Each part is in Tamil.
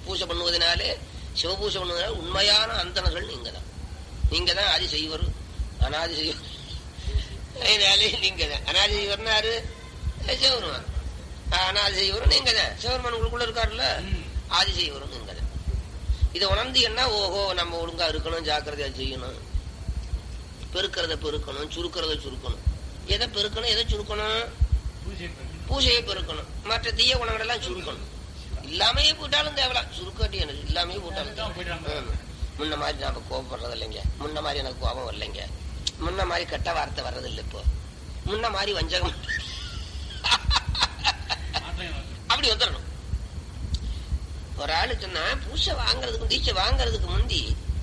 பூஜை பண்ணுவதனாலே சிவபூஜை பண்ணுவதனால உண்மையான அந்தணர்கள் நீங்க தான் நீங்க தான் ஆதி செய்வர் அனாதி செய்வர் அதனாலே நீங்க தான் அனாதி செய்வர்னாரு சிவருமான் அனாதி செய்வரும் நீங்க தான் சிவருமான் உங்களுக்குள்ள இருக்காருல்ல ஆதி செய்வரும் நீங்க தான் இதை உணர்ந்தீங்கன்னா ஓஹோ நம்ம ஒழுங்கா இருக்கணும் ஜாக்கிரதையா செய்யணும் பெருக்கிறத பெருக்கணும் சுருக்கிறத சுருக்கணும் எதை பெருக்கணும் எதை சுருக்கணும் பூஜையை பெருக்கணும் மற்ற தீய குணங்கள் எல்லாம் சுருக்கணும் இல்லாமையே போட்டாலும் தேவலாம் சுருக்காட்டி எனக்கு இல்லாமையே போட்டாலும் தேவலாம். ஆமா. முன்ன மாதிரி நாம கோபப்படுறது இல்லைங்க முன்ன மாதிரி எனக்கு கோபம் வரலைங்க முன்ன மாதிரி கெட்ட வார்த்தை வர்றது இல்லை இப்போ முன்ன மாதிரி வஞ்சகம் அப்படி வந்துடணும் ஒரு ஆளு சொன்னா பூசை வாங்குறதுக்கு தீட்சை வாங்குறதுக்கு முந்தி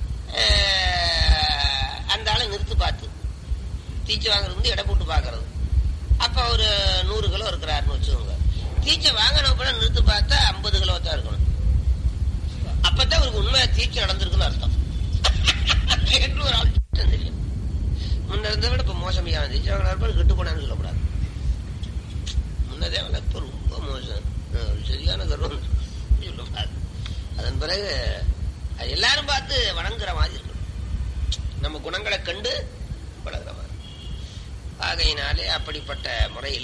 ஆஹ், அந்த ஆளை நிறுத்து பார்த்து தீட்சை வாங்குறது வந்து எடை போட்டு பாக்குறது அப்ப ஒரு நூறு கிலோ இருக்கிறாருன்னு வச்சுக்கோங்க தீட்சை வாங்கின கூட நிறுத்து பார்த்தா ஐம்பது கிலோ தான் இருக்கணும் அப்பதான் அவருக்கு உண்மையா தீட்சை நடந்திருக்குன்னு அர்த்தம் என்று ஒரு ஆள் தெரியும் முன்ன இருந்த விட இப்ப மோசமையான தீட்சை வாங்கினார் கெட்டு போனான்னு சொல்லக்கூடாது முன்னதே அவன் இப்ப ரொம்ப மோசம் அஹ் சரியான கர்வம் சொல்லக்கூடாது அதன் பிறகு அது எல்லாரும் பார்த்து வணங்குற மாதிரி இருக்கணும் நம்ம குணங்களை கண்டு வணங்குற மாதிரி ஆகையினாலே அப்படிப்பட்ட முறையில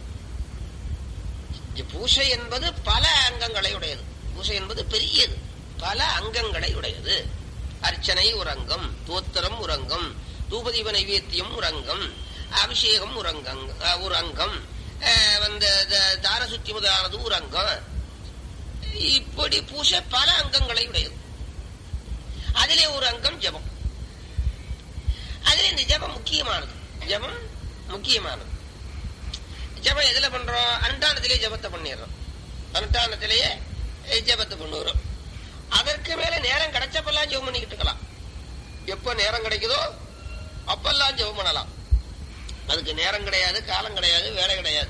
இந்த பூசை என்பது பல அங்கங்களை உடையது பூசை என்பது பெரியது பல அங்கங்களை உடையது அர்ச்சனை ஒரு அங்கம் தோத்திரம் ஒரு அங்கம் தூபதீப நைவேத்தியம் ஒரு அங்கம் அபிஷேகம் ஒரு அங்கம் அஹ், ஒரு அங்கம் அஹ், வந்து த- தாரசுத்தி முதலானது ஒரு அங்கம் இப்படி பூசை பல அங்கங்களை உடையது அதிலே ஒரு அங்கம் ஜபம் அதிலே இந்த ஜபம் முக்கியமானது ஜபம் முக்கியமானது ஜபம் எதுல பண்றோம் அனுஷ்டானத்திலேயே ஜபத்தை பண்ணிடுறோம் அனுஷ்டானத்திலேயே ஜபத்தை பண்ணுறோம் அதற்கு மேல நேரம் கிடைச்சப்பெல்லாம் ஜெபம் பண்ணிக்கிட்டு இருக்கலாம் எப்ப நேரம் கிடைக்குதோ அப்பெல்லாம் ஜெபம் பண்ணலாம் அதுக்கு நேரம் கிடையாது காலம் கிடையாது வேலை கிடையாது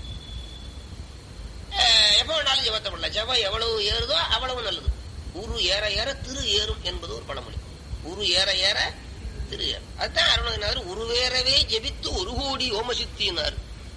அஹ், எப்ப வேணாலும் ஜெபத்தை பண்ணலாம் ஜெபம் எவ்வளவு ஏறுதோ அவ்வளவு நல்லது உரு ஏற ஏற திரு ஏறும் என்பது ஒரு பழமொழி உரு ஏற ஏற திரு ஏறும் அதுதான் அருணகிரிநாதர் உருவேறவே ஜெபித்து ஒரு கோடி ஓமசித்தினார்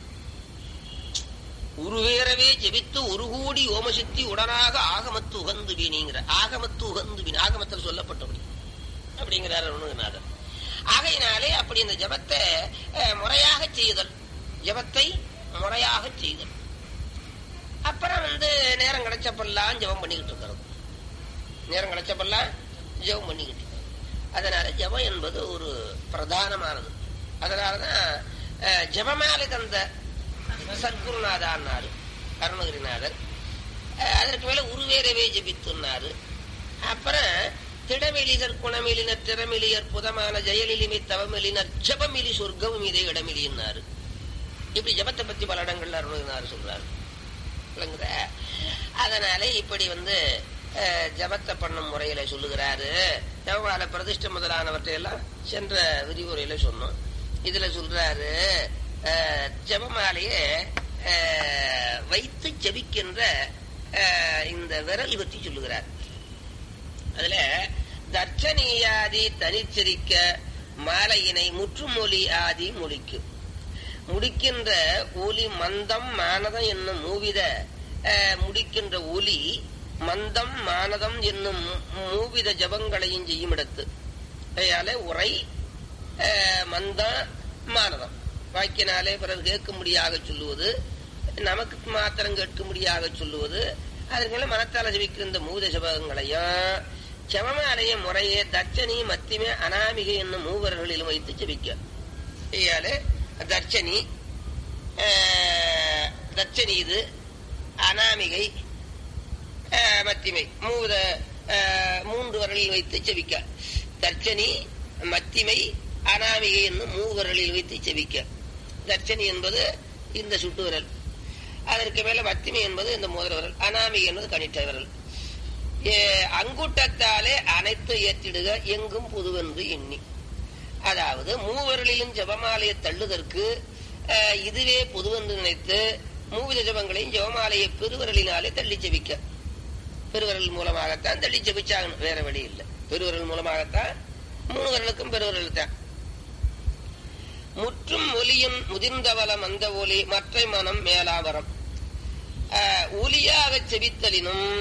உருவேறவே ஜெபித்து ஒரு கோடி ஓமசித்தி உடனாக ஆகமத்து உகந்து வீணிங்கிற ஆகமத்து உகந்து வீண் ஆகமத்தில் சொல்லப்பட்டபடி அப்படிங்கிறார் அருணகிரிநாதர் ஆகையினாலே அப்படி இந்த ஜபத்தை அஹ், முறையாக செய்தல் ஜபத்தை முறையாக செய்தல் அப்புறம் வந்து நேரம் கிடைச்சப்பெல்லாம் ஜெபம் பண்ணிக்கிட்டு இருக்கிறது நேரம் கிடைச்சப்பெல்லாம் ஜெபம் பண்ணிக்கிட்டு இருக்கிறது அதனால ஜெபம் என்பது ஒரு பிரதானமானது அதனாலதான் அஹ், ஜெபமாலை தந்த சத்குருநாதான்னாரு அருணகிரிநாதர் அஹ், அதற்கு மேல உருவேறவே ஜெபித்துன்னாரு அப்புறம் திடமெலிதர் குணமெலினர் திறமெலியர் புதமான ஜெயலிலிமை தவமெலினர் ஜபமிலி சொர்க்கம் இதே இடமெலின்னாரு இப்படி ஜபத்தை பத்தி பல இடங்கள்ல அருணகிரிநாதர் சொல்றாரு விளங்குதா அதனால இப்படி வந்து அஹ், ஜபத்தை பண்ணும் முறையில சொல்லுகிறாரு ஜபமால பிரதிஷ்டை முதலானவற்றை எல்லாம் சென்ற விரிவுரையில சொன்னோம் இதுல சொல்றாரு அஹ், ஜபமாலையை அஹ், வைத்து ஜபிக்கின்ற அஹ், இந்த விரல் பற்றி சொல்லுகிறார் அதுல தர்ச்சனீயாதி தனிச்சிரிக்க மாலையினை முற்றுமொழி ஆதி மொழிக்கும் முடிக்கின்ற ஒலி மந்தம் மானதம் என்னும் மூவித அஹ், முடிக்கின்ற ஒலி மந்தம் மானதம் என்னும் மூவித ஜபங்களையும் செய்யும் இடத்து அதையால உரை அஹ், மந்தம் மானதம் வாக்கினாலே பிறர் கேட்கும்படியாக சொல்லுவது நமக்கு மாத்திரம் கேட்கும்படியாக சொல்லுவது அதற்கு மேல மனத்தால ஜபிக்கின்ற மூவித ஜபங்களையும் செவமாலைய முறையே தர்ச்சனி மத்திமே அனாமிகை என்னும் மூவர்களிலும் வைத்து ஜபிக்க ஐயாலே தர்ச்சனி ஆஹ், தர்ச்சனி இது அனாமிகை ஆஹ், மத்திமை மூத ஆஹ், மூன்று வரலில் வைத்து செவிக்க தர்ச்சனி மத்திமை அனாமிகை என்னும் மூவரலில் வைத்து செவிக்க தர்ச்சனி என்பது இந்த சுட்டு விரல் அதற்கு மேல மத்திமை என்பது இந்த மோதிர விரல் அனாமிகை என்பது கணிட்ட விரல் ஏ, அங்குட்டத்தாலே அனைத்து ஏற்றிடுக எங்கும் புதுவென்று எண்ணி அதாவது மூவர்களிலும் ஜபமாலையை தள்ளுதற்கு அஹ், இதுவே பொதுவென்று நினைத்து மூவித ஜபங்களையும் ஜபமாலையை பெருவரலினாலே தள்ளி ஜெபிக்க பெருவரல் மூலமாகத்தான் தள்ளி ஜெபிச்சாகணும் வேற வழி இல்லை பெருவரல் மூலமாகத்தான் மூணு விரலுக்கும் பெருவரல் தான் முற்றும் ஒலியின் முதிர்ந்தவலம் அந்த ஒலி மற்ற மனம் மேலாவரம் ஆஹ், ஒலியாக செபித்தலினும்